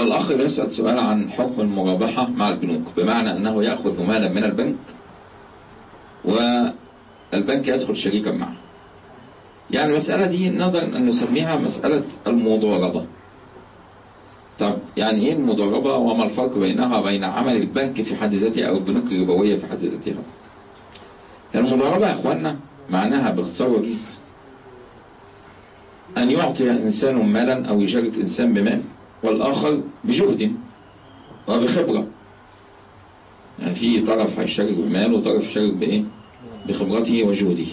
الأخ بيسأل سؤال عن حكم المرابحة مع البنوك بمعنى أنه يأخذ مالا من البنك والبنك يدخل شريكا معه يعني المسألة دي نقدر أن نسميها مسألة المضاربة طب يعني ايه المضاربة وما الفرق بينها وبين عمل البنك في حد ذاته او البنوك الربوية في حد ذاتها المضاربة يا اخوانا معناها باختصار وجيز ان يعطي انسان مالا او يشارك انسان بمال والاخر بجهد وبخبرة يعني في طرف هيشارك بمال وطرف يشارك بايه بخبرته وجهده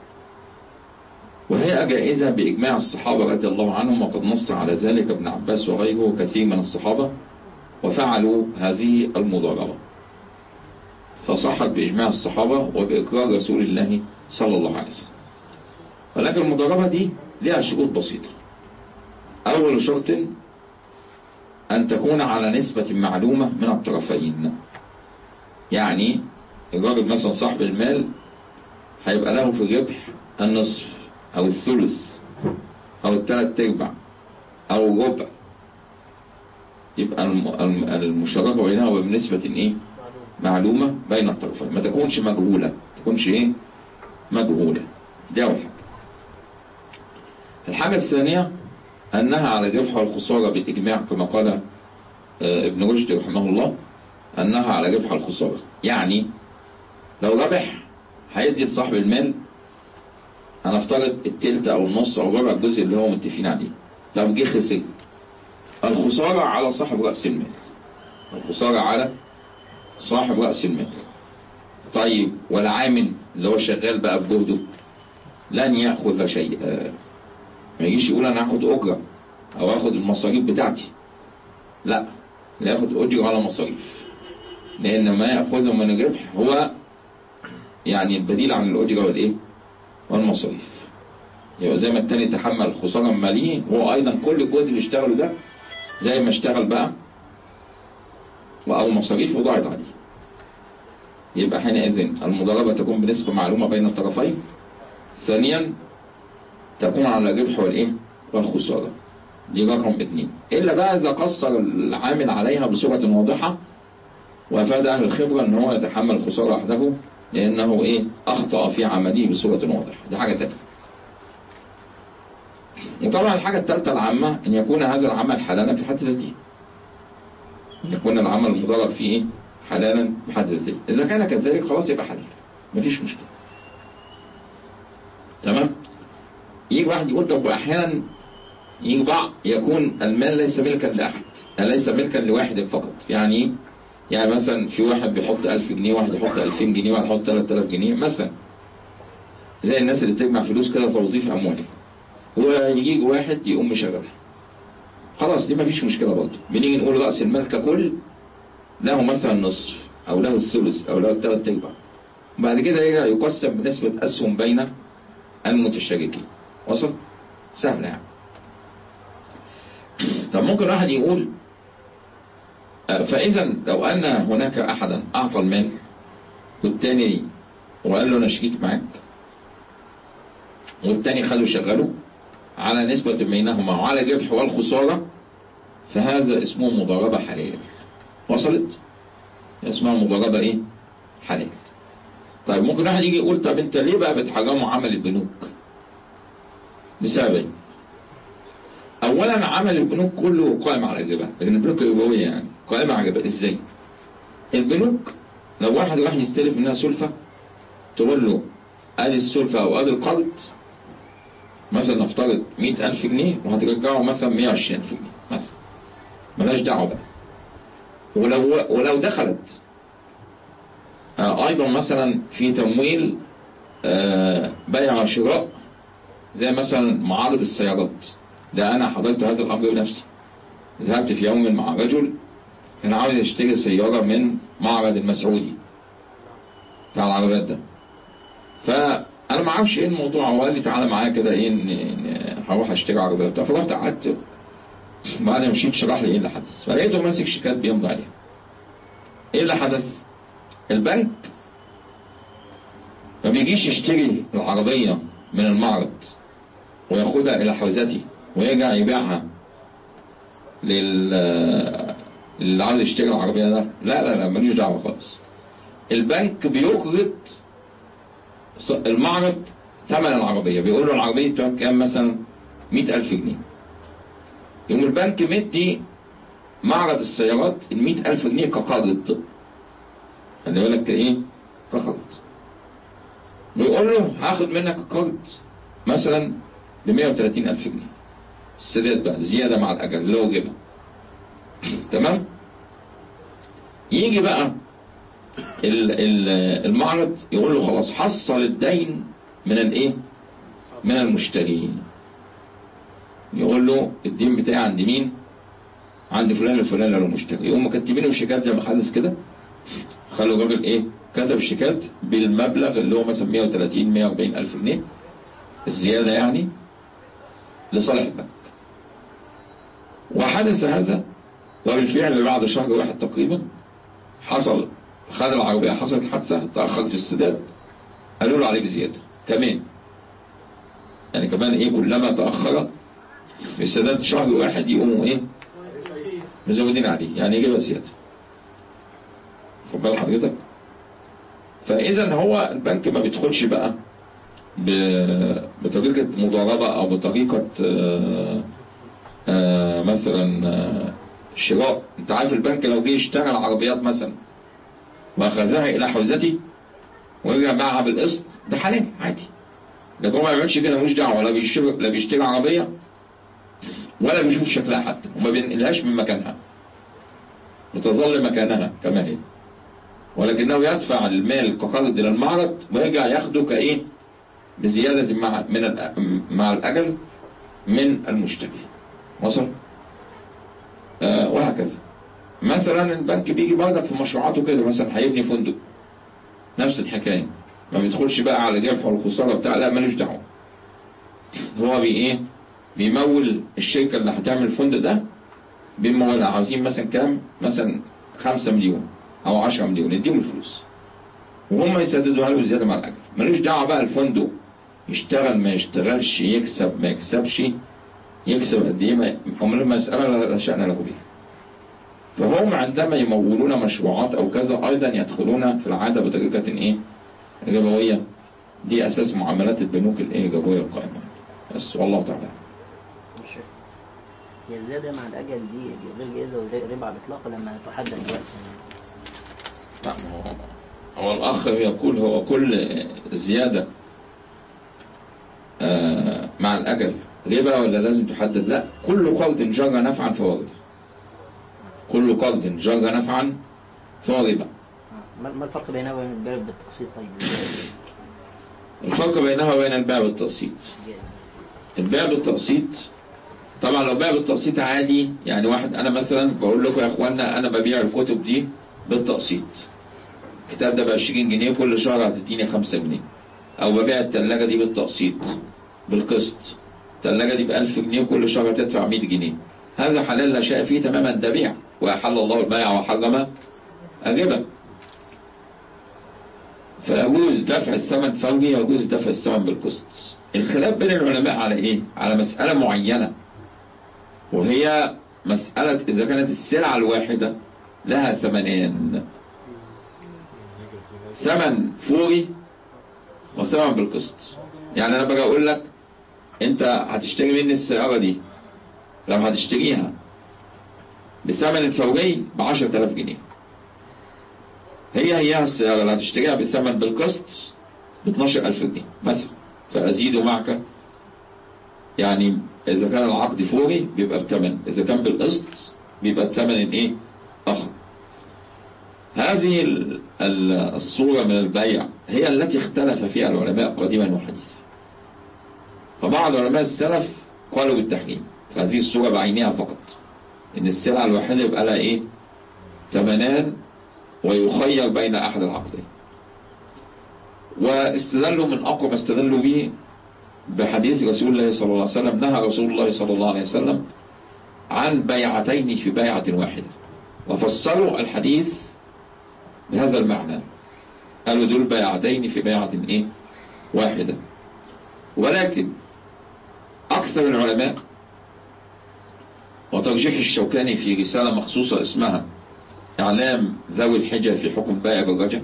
وهي جائزة بإجماع الصحابة رضي الله عنهم وقد نص على ذلك ابن عباس وغيره وكثير من الصحابة وفعلوا هذه المضاربة فصحت بإجماع الصحابة وبإقرار رسول الله صلى الله عليه وسلم ولكن المضاربة دي لها شروط بسيطة أول شرط أن تكون على نسبة معلومة من الطرفين يعني الراجل مثلا صاحب المال هيبقى له في الربح النصف او الثلث او الثلاث ارباع او الربع يبقى المشاركة بينها بنسبة ايه معلومة بين الطرفين ما تكونش مجهولة ما تكونش ايه مجهولة دي اول حاجة الحاجة الثانية انها على الربح والخسارة بالاجماع كما قال ابن رشد رحمه الله انها على ربح والخسارة يعني لو ربح هيدي لصاحب المال هنفترض التلت او النص او ربع الجزء اللي هو متفقين عليه لو جه خسر الخسارة على صاحب رأس المال الخسارة على صاحب رأس المال طيب والعامل اللي هو شغال بقى بجهده لن يأخذ شيء ما يجيش يقول انا هاخد اجرة او هاخد المصاريف بتاعتي لا لا ياخد اجرة على مصاريف لان ما يأخذه من الربح هو يعني البديل عن الاجرة والايه والمصاريف يبقى زي ما التاني تحمل الخسارة المالية هو أيضا كل الجهد اللي اشتغله ده زي ما اشتغل بقى أو مصاريف وضاعت عليه يبقى حينئذ المضاربة تكون بنسبة معلومة بين الطرفين ثانيا تكون على الربح والإيه والخسارة دي رقم اثنين إلا بقى إذا قصر العامل عليها بصورة واضحة وأفاد أهل الخبرة أن هو يتحمل الخسارة وحده لأنه إيه أخطأ في عمله بصورة واضحة دي حاجة تانية وطبعا الحاجة الثالثة العامة أن يكون هذا العمل حلالا في حد ذاته أن يكون العمل المضارب فيه إيه؟ حلالا بحد ذاته إذا كان كذلك خلاص يبقى حلال مفيش مشكلة تمام يجي واحد يقول طب أحيانا يجي بعض يكون المال ليس ملكا لأحد ليس ملكا لواحد فقط يعني يعني مثلا في واحد بيحط 1000 جنيه واحد يحط 2000 جنيه واحد يحط 3000 جنيه مثلا زي الناس اللي بتجمع فلوس كده توظيف اموالي ويجي واحد يقوم مشغلها خلاص دي مفيش مشكلة برضه بنيجي نقول رأس المال ككل له مثلا نصف او له الثلث او له الثلاث ارباع بعد كده يرجع يقسم بنسبة اسهم بين المتشاركين وصل سهل يعني طب ممكن واحد يقول فإذا لو أن هناك أحدا أعطى المال والتاني وقال له أنا شريك معاك والتاني خده شغله على نسبة بينهما وعلى الربح والخسارة فهذا اسمه مضاربة حلال وصلت اسمها مضاربة ايه حلال طيب ممكن واحد يجي يقول طب انت ليه بقى بتحرموا عمل البنوك لسببين اولا عمل البنوك كله قائم على الربا لكن البنوك الربوية يعني قائمة على الربا ازاي البنوك لو واحد راح يستلف منها سلفة تقول له ادي السلفة او ادي القرض مثلا نفترض 100000 جنيه وهترجعه مثلا 120000 جنيه مثلا ملاش دعوة بقى ولو ولو دخلت آه ايضا مثلا في تمويل آه بيع وشراء زي مثلا معارض السيارات ده انا حضرت هذا الامر بنفسي ذهبت في يوم مع رجل كان عاوز يشتري سيارة من معرض المسعودي بتاع العربيات ده فانا ما اعرفش ايه الموضوع هو قال لي تعالى معايا كده ايه هروح اشتري عربيه بتاع فرحت قعدت بعد ما مشيت شرح لي ايه اللي حدث فلقيته ماسك شيكات بيمضي عليها ايه اللي حدث البنك ما بيجيش يشتري العربيه من المعرض وياخدها الى حوزته ويرجع يبيعها لل اللي عاوز يشتري العربية ده لا لا لا ملوش دعوة خالص البنك بيقرض ص- المعرض ثمن العربية بيقول له العربية بتاعك كام مثلا 100000 جنيه يقوم البنك مدي معرض السيارات ال 100000 جنيه كقرض خلي بالك ايه كقرض بيقول له هاخد منك القرض مثلا ب 130000 جنيه السداد بقى زيادة مع الأجل اللي هو جيبها تمام يجي بقى ال- ال- المعرض يقول له خلاص حصل الدين من الايه من المشتري يقول له الدين بتاعي عند مين عند فلان الفلاني اللي هو المشتري يقوم مكتبين الشيكات زي ما حدث كده خلوا الراجل ايه كتب الشيكات بالمبلغ اللي هو مثلا 130 140 الف جنيه الزيادة يعني لصالح البنك وحدث هذا وبالفعل بعد شهر واحد تقريبا حصل خد العربية حصلت حادثة تأخر في السداد قالوا له عليك زيادة كمان يعني كمان ايه كلما تأخر في السداد شهر واحد يقوموا ايه مزودين عليه يعني يجيبها زيادة خد بال حضرتك فإذا هو البنك ما بيدخلش بقى ب- بطريقة مضاربة أو بطريقة آه، آه، مثلا آه، شراء أنت عارف البنك لو جه يشتري العربيات مثلا وأخذها إلى حوزتي ورجع باعها بالقسط ده حلال عادي لكن هو ما بيعملش كده ملوش دعوة لا بيشتري لا بيشتري عربية ولا بيشوف شكلها حتى وما بينقلهاش من مكانها بتظل مكانها كما هي ولكنه يدفع المال كقرض إلى المعرض ويرجع ياخده كإيه بزيادة مع من الأ- مع الأجل من المشتري وصل آه وهكذا مثلا البنك بيجي برضك في مشروعاته كده مثلا هيبني فندق نفس الحكاية ما بيدخلش بقى على جرح والخسارة بتاع لا مالوش دعوة هو بي ايه بيمول الشركة اللي هتعمل الفندق ده بيمولها عاوزين مثلا كام مثلا خمسة مليون او عشرة مليون يديهم الفلوس وهم يسددوها له زيادة مع الأجر ملوش دعوة بقى الفندق يشتغل ما يشتغلش يكسب ما يكسبش يكسب قد ايه ما هم لما مسألة لا شأن له بها فهم عندما يمولون مشروعات أو كذا أيضا يدخلون في العادة بطريقة إيه ربوية دي أساس معاملات البنوك الإيه الربوية القائمة بس والله تعالى مش هي الزيادة مع الأجل دي دي غير جائزة وغير ربع على الإطلاق لما تحدد الوقت لا، ما هو- هو الأخ يقول هو كل زيادة آه، مع الأجل ربا ولا لازم تحدد لا كل قرض جرى نفعا فهو ربا كل قرض جرى نفعا فهو ربا ما ما الفرق بينها وبين البيع بالتقسيط طيب الفرق بينها وبين البيع بالتقسيط جائزة البيع بالتقسيط طبعا لو بيع بالتقسيط عادي يعني واحد انا مثلا بقول لكم يا اخوانا انا ببيع الكتب دي بالتقسيط الكتاب ده ب 20 جنيه كل شهر هتديني 5 جنيه او ببيع الثلاجه دي بالتقسيط بالقسط الثلاجه دي ب 1000 جنيه كل شهر هتدفع 100 جنيه هذا حلال لا شيء فيه تماما ده بيع واحل الله البيع وحرم الربا فيجوز دفع الثمن فوري ويجوز دفع الثمن بالقسط الخلاف بين العلماء على ايه على مسألة معينة وهي مسألة إذا كانت السلعة الواحدة لها ثمنان ثمن فوري وثمن بالقسط يعني أنا باجي أقول لك أنت هتشتري مني السيارة دي لو هتشتريها بثمن فوري ب 10000 جنيه هي هي السيارة اللي هتشتريها بثمن بالقسط ب 12000 جنيه مثلا فأزيد معك يعني إذا كان العقد فوري بيبقى بثمن إذا كان بالقسط بيبقى بثمن إيه آخر هذه ال- ال- الصورة من البيع هي التي اختلف فيها العلماء قديما وحديثا فبعض علماء السلف قالوا بالتحريم هذه الصورة بعينها فقط إن السلعة الواحدة يبقى لها إيه ثمنان ويخير بين أحد العقدين واستدلوا من أقوى ما استدلوا به بحديث رسول الله صلى الله عليه وسلم نهى رسول الله صلى الله عليه وسلم عن بيعتين في بيعة واحدة وفسروا الحديث بهذا المعنى قالوا دول بيعتين في بيعة ايه واحدة ولكن أكثر العلماء وترجيح الشوكاني في رسالة مخصوصة اسمها إعلام ذوي الحجة في حكم بائع بالرجع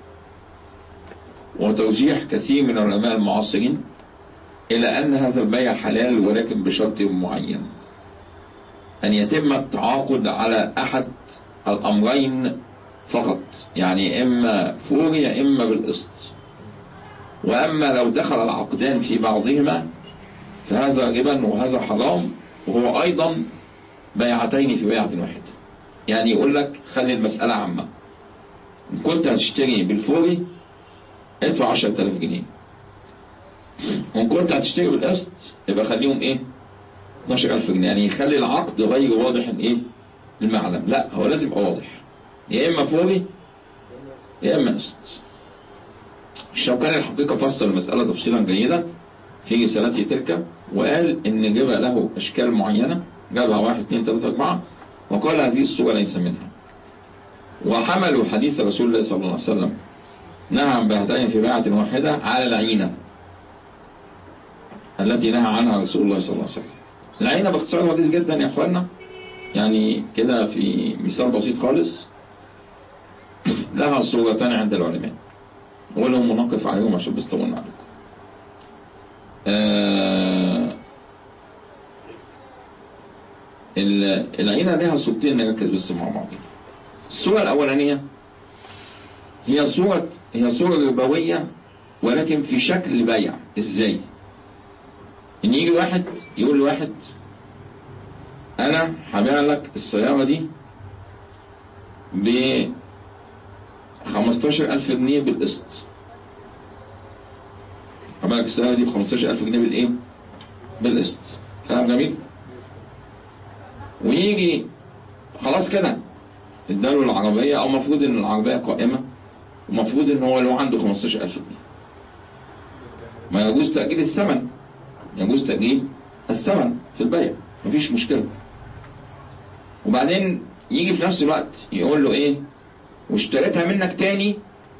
وترجيح كثير من العلماء المعاصرين إلى أن هذا البيع حلال ولكن بشرط معين أن يتم التعاقد على أحد الأمرين فقط يعني إما فوري يا إما بالقسط وأما لو دخل العقدان في بعضهما فهذا ربا وهذا حرام وهو أيضا بيعتين في بيعة واحدة يعني يقول لك خلي المسألة عامة إن كنت هتشتري بالفوري ادفع 10000 جنيه وإن كنت هتشتري بالقسط يبقى خليهم إيه 12000 جنيه يعني يخلي العقد غير واضح إيه المعلم لا هو لازم يبقى واضح يا إما فوري يا إما قسط الشوكاني الحقيقة فصل المسألة تفصيلا جيدا في رسالته تلك وقال إن جاب له أشكال معينة جابها واحد اثنين ثلاثة أربعة وقال هذه الصورة ليس منها وحملوا حديث رسول الله صلى الله عليه وسلم نهى عن بهتين في بيعة واحدة على العينة التي نهى عنها رسول الله صلى الله عليه وسلم العينة باختصار وديس جدا يا اخوانا يعني كده في مثال بسيط خالص لها صورتان عند العلماء ولهم منقف عليهم عشان بيستولنا عليكم آه العينة لها صورتين نركز بس مع بعض الصورة الأولانية هي صورة هي صورة ربوية ولكن في شكل بيع ازاي ان يجي واحد يقول لواحد انا هبيع لك السيارة دي ب 15000 جنيه بالقسط هبيع لك السيارة دي ب 15000 جنيه بالايه بالقسط كلام جميل ويجي خلاص كده اداله العربية او المفروض ان العربية قائمة ومفروض ان هو لو عنده 15000 جنيه ما يجوز تأجيل الثمن يجوز تأجيل الثمن في البيع مفيش مشكلة وبعدين يجي في نفس الوقت يقول له ايه واشتريتها منك تاني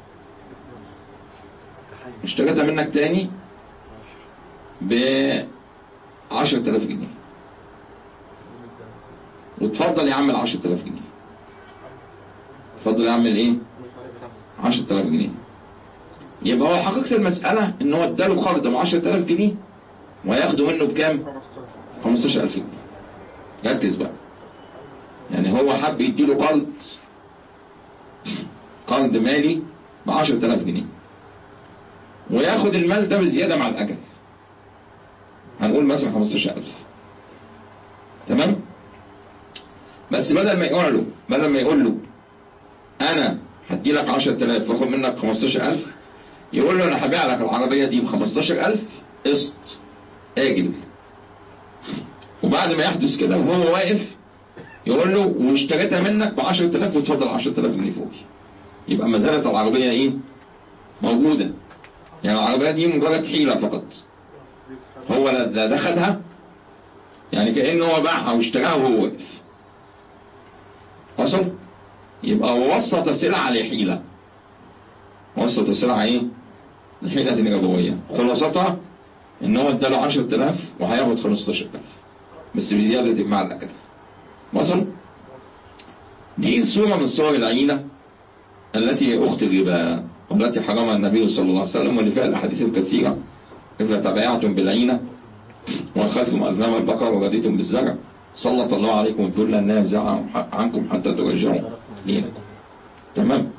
اشتريتها منك تاني ب 10000 جنيه وتفضل يا عم ال 10000 جنيه اتفضل يا عم الايه 10000 جنيه يبقى هو حقيقة المسألة ان هو اداله قرض ب 10000 جنيه وهياخده منه بكام 15000 جنيه ركز بقى يعني هو حب يديله قرض قرض مالي ب 10000 جنيه وياخد المال ده بزيادة مع الأجل هنقول مثلا 15000 تمام بس بدل ما يقول له بدل ما يقول له انا هدي لك 10000 واخد منك 15000 يقول له انا هبيع لك العربيه دي ب 15000 قسط اجل وبعد ما يحدث كده وهو واقف يقول له واشتريتها منك ب 10000 وتفضل 10000 جنيه فوقي يبقى ما زالت العربيه ايه موجوده يعني العربيه دي مجرد حيله فقط هو لا ده خدها يعني كانه هو باعها واشتراها وهو واقف وصل يبقى وسط سلعة لحيلة وسط سلعة ايه لحيلة ربوية خلاصتها ان هو اداله 10000 وهياخد 15000 بس بزيادة مع الأكل وصل دي صورة من صور العينة التي هي أخت الربا والتي حرمها النبي صلى الله عليه وسلم واللي فيها الأحاديث الكثيرة إذا تبايعتم بالعينة وأخذتم أذناب البقر ورضيتم بالزرع سلط الله عليكم الذل النازع عنكم حتى ترجعوا دينكم تمام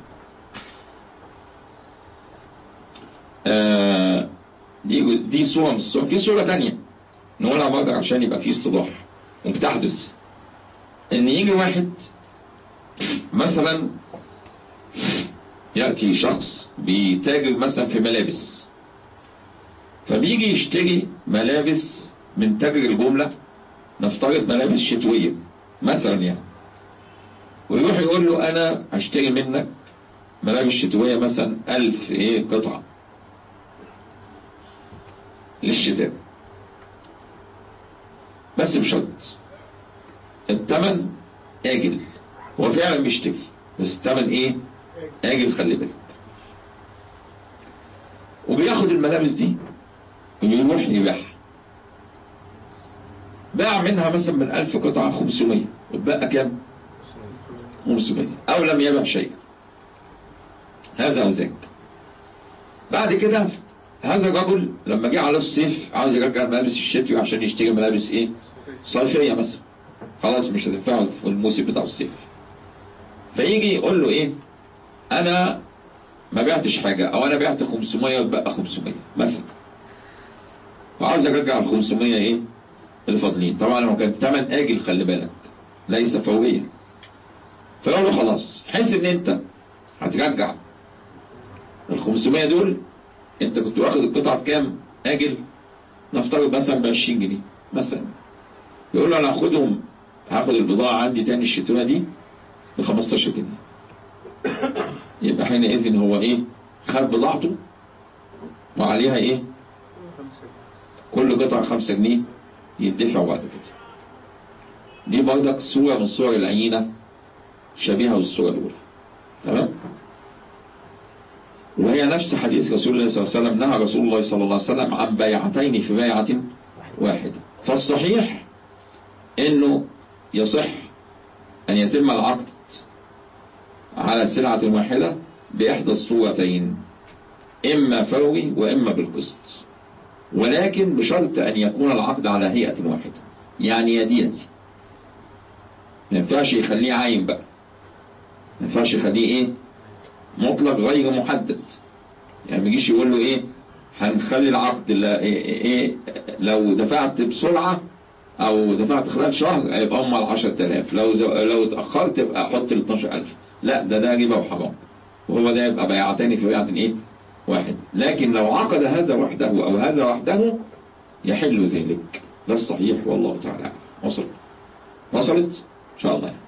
آه دي دي صورة من الصور في صورة تانية نقولها برضه عشان يبقى في استضاح وبتحدث ان يجي واحد مثلا يأتي شخص بيتاجر مثلا في ملابس فبيجي يشتري ملابس من تاجر الجملة نفترض ملابس شتوية مثلا يعني ويروح يقول له انا هشتري منك ملابس شتوية مثلا الف ايه قطعة للشتاء بس بشرط الثمن اجل هو فعلا بيشتري بس الثمن ايه اجل خلي بالك وبياخد الملابس دي ويروح يبيعها باع منها مثلا من 1000 قطعة 500 واتبقى كام 500 أو لم يبع شيء هذا وذاك بعد كده هذا الرجل لما جه على الصيف عاوز يرجع ملابس الشتوي عشان يشتري ملابس ايه صيفية مثلا خلاص مش هتنفعه في الموسم بتاع الصيف فيجي يقول له ايه انا ما بعتش حاجة او انا بعت 500 واتبقى 500 مثلا وعاوز ارجع ال 500 ايه الفاضلين طبعا هو كان ثمن اجل خلي بالك ليس فوريا فيقول له خلاص حيث ان انت هترجع ال 500 دول انت كنت واخد القطعة بكام اجل نفترض مثلا ب 20 جنيه مثلا يقول له انا هاخدهم هاخد البضاعة عندي تاني الشتونة دي ب 15 جنيه يبقى حينئذ هو ايه خد بضاعته وعليها ايه كل قطعة 5 جنيه يدفع بعد كده دي برضك صورة من صور العينة شبيهة بالصورة الأولى تمام وهي نفس حديث رسول الله صلى الله عليه وسلم نهى رسول الله صلى الله عليه وسلم عن بيعتين في بيعة واحدة فالصحيح انه يصح ان يتم العقد على سلعة واحدة بإحدى الصورتين إما فوري وإما بالقسط ولكن بشرط أن يكون العقد على هيئة واحدة يعني يدي يدي ما ينفعش يخليه عايم بقى ما ينفعش يخليه ايه مطلق غير محدد يعني ما يجيش يقول له ايه هنخلي العقد لا إيه إيه لو دفعت بسرعة او دفعت خلال شهر هيبقى هم ال 10000 لو زو لو اتأخرت يبقى حط ال 12000 لا ده ده ربا وحرام وهو ده يبقى بيعتين في بيعة ايه واحد لكن لو عقد هذا وحده او هذا وحده يحل ذلك ده الصحيح والله تعالى وصل وصلت ان شاء الله